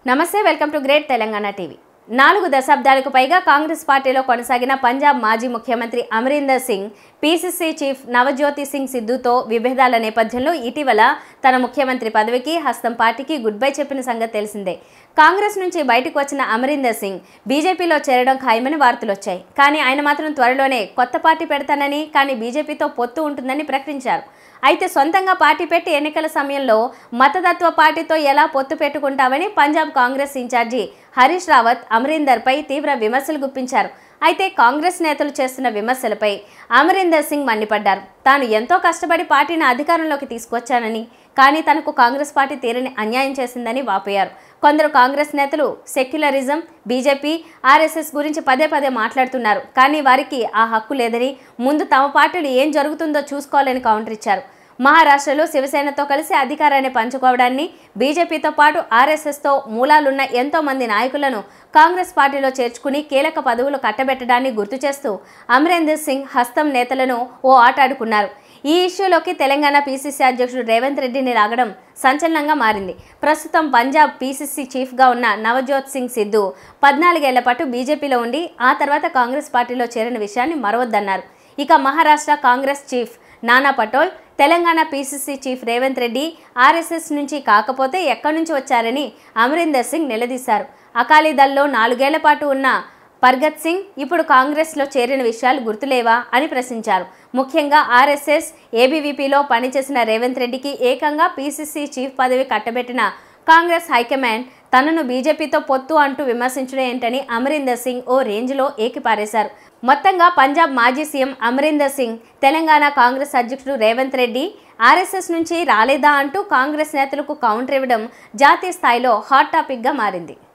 నమస్తే welcome to great Telangana TV నాలుగు దశాబ్దాలకు పైగా కాంగ్రెస్ పార్టీలో కొనసాగిన పంజాబ్ మాజీ ముఖ్యమంత్రి అమరీందర్ సింగ్ పీసీసీ చీఫ్ నవజ్యోతి సింగ్ సిద్ధుతో విభేదాల నేపథ్యంలో ఇటీవల తన ముఖ్యమంత్రి పదవికి హస్తం పార్టీకి గుడ్ బై చెప్పిన సంగతి తెలిసిందే కాంగ్రెస్ నుంచి బయటకు వచ్చిన అమరీందర్ సింగ్ బీజేపీలో చేరడం ఖాయమని వార్తలు వచ్చాయి కానీ ఆయన మాత్రం త్వరలోనే కొత్త పార్టీ పెడతానని కానీ బీజేపీతో పొత్తు ఉంటుందని ప్రకటించారు అయితే సొంతంగా పార్టీ పెట్టి ఎన్నికల సమయంలో మతతత్వ పార్టీతో ఎలా పొత్తు పెట్టుకుంటామని పంజాబ్ కాంగ్రెస్ ఇన్ఛార్జి హరీష్ రావత్ అమరీందర్పై తీవ్ర విమర్శలు గుప్పించారు అయితే కాంగ్రెస్ నేతలు చేస్తున్న విమర్శలపై అమరీందర్ సింగ్ మండిపడ్డారు తాను ఎంతో కష్టపడి పార్టీని అధికారంలోకి తీసుకొచ్చానని కానీ తనకు కాంగ్రెస్ పార్టీ తీరని అన్యాయం చేసిందని వాపోయారు కొందరు కాంగ్రెస్ నేతలు సెక్యులరిజం బీజేపీ ఆర్ఎస్ఎస్ గురించి పదే పదే మాట్లాడుతున్నారు కానీ వారికి ఆ హక్కు లేదని ముందు తమ పార్టీలు ఏం జరుగుతుందో చూసుకోవాలని కౌంటర్ ఇచ్చారు మహారాష్ట్రలో శివసేనతో కలిసి అధికారాన్ని పంచుకోవడాన్ని బీజేపీతో పాటు ఆర్ఎస్ఎస్తో మూలాలున్న ఎంతో మంది నాయకులను కాంగ్రెస్ పార్టీలో చేర్చుకుని కీలక పదవులు కట్టబెట్టడాన్ని గుర్తు చేస్తూ అమరేందర్ సింగ్ హస్తం నేతలను ఓ ఆట ఆడుకున్నారు ఈ ఇష్యూలోకి తెలంగాణ పీసీసీ అధ్యక్షుడు రేవంత్ రెడ్డిని లాగడం సంచలనంగా మారింది ప్రస్తుతం పంజాబ్ పీసీసీ చీఫ్గా ఉన్న నవజోత్ సింగ్ సిద్ధు పద్నాలుగేళ్ల పాటు బీజేపీలో ఉండి ఆ తర్వాత కాంగ్రెస్ పార్టీలో చేరిన విషయాన్ని మరవద్దన్నారు ఇక Maharashtra Congress chief Nana Patole Telangana PCC chief Revanth Reddy RSS నుంచి కాకపోతే ఎక్కడి నుంచి వచ్చారని అమరీందర్ సింగ్ నిలదీశారు అకాలీదళ్లో నాలుగేళ్ల పాటు ఉన్న పర్గత్ సింగ్ ఇప్పుడు కాంగ్రెస్లో చేరిన విషయాలు గుర్తులేవా అని ప్రశ్నించారు ముఖ్యంగా ఆర్ఎస్ఎస్ ఏబీవీపీలో పనిచేసిన రేవంత్ రెడ్డికి ఏకంగా పీసీసీ చీఫ్ పదవి కట్టబెట్టిన కాంగ్రెస్ హైకమాండ్ తనను బీజేపీతో పొత్తు అంటూ విమర్శించడం ఏంటని అమరీందర్ సింగ్ ఓ రేంజ్లో ఏకిపారేశారు మొత్తంగా పంజాబ్ మాజీ సీఎం అమరీందర్ సింగ్ తెలంగాణ కాంగ్రెస్ అధ్యక్షుడు రేవంత్ రెడ్డి ఆర్ఎస్ఎస్ నుంచి రాలేదా అంటూ కాంగ్రెస్ నేతలకు కౌంటర్ ఇవ్వడం జాతీయ స్థాయిలో హాట్ టాపిక్గా మారింది